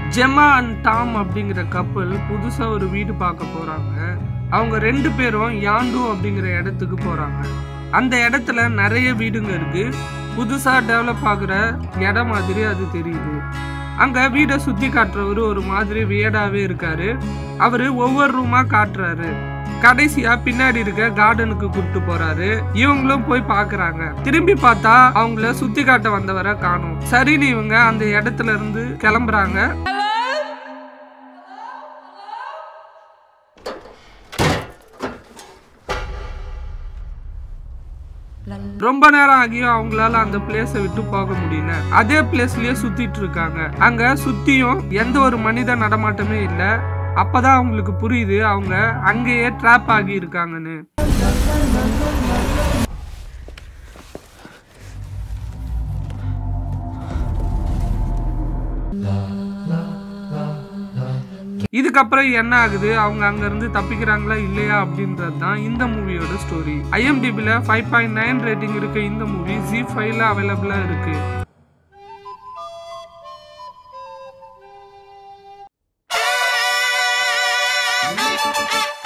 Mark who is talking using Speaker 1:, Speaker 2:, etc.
Speaker 1: Gemma and Tom அப்படிங்கிற கப்பல் புதுசா ஒரு வீடு பார்க்க போறாங்க அவங்க ரெண்டு பேரும் யாண்டு அப்படிங்கிற இடத்துக்கு போறாங்க அந்த இடத்துல நிறைய வீடுங்க இருக்கு புதுசா டெவலப் ஆகுற இடம் மாதிரி அது தெரியுது அங்க வீடை சுத்தி காட்டுறவரு ஒரு மாதிரி வியடாவே இருக்காரு அவரு ஒவ்வொரு ரூமா காட்டுறாரு கடைசியா பின்னாடி இருக்க கார்டனுக்கு கூப்பிட்டு போறாரு இவங்களும் போய் பாக்குறாங்க திரும்பி பார்த்தா அவங்கள சுத்தி காட்ட வந்தவரை காணும் சரின்னு இவங்க அந்த இடத்துல இருந்து கிளம்புறாங்க ரொம்ப நேரம் ஆகியும் அவங்களால அந்த பிளேஸை விட்டு போக முடியல அதே பிளேஸ்லயே சுத்திட்டு இருக்காங்க அங்க சுத்தியும் எந்த ஒரு மனித நடமாட்டமே இல்ல அப்பதான் அவங்களுக்கு புரியுது அவங்க அங்கேயே ட்ராப் ஆகி இருக்காங்கன்னு இதுக்கப்புறம் என்ன ஆகுது அவங்க அங்க இருந்து தப்பிக்கிறாங்களா இல்லையா அப்படின்றது தான் இந்த மூவியோட ஸ்டோரி ஐஎம்டிபில ஃபைவ் பாயிண்ட் நைன் ரேட்டிங் இருக்க இந்த மூவி ஜி ஃபைவ்ல அவைலபிளா இருக்கு
Speaker 2: Thank you.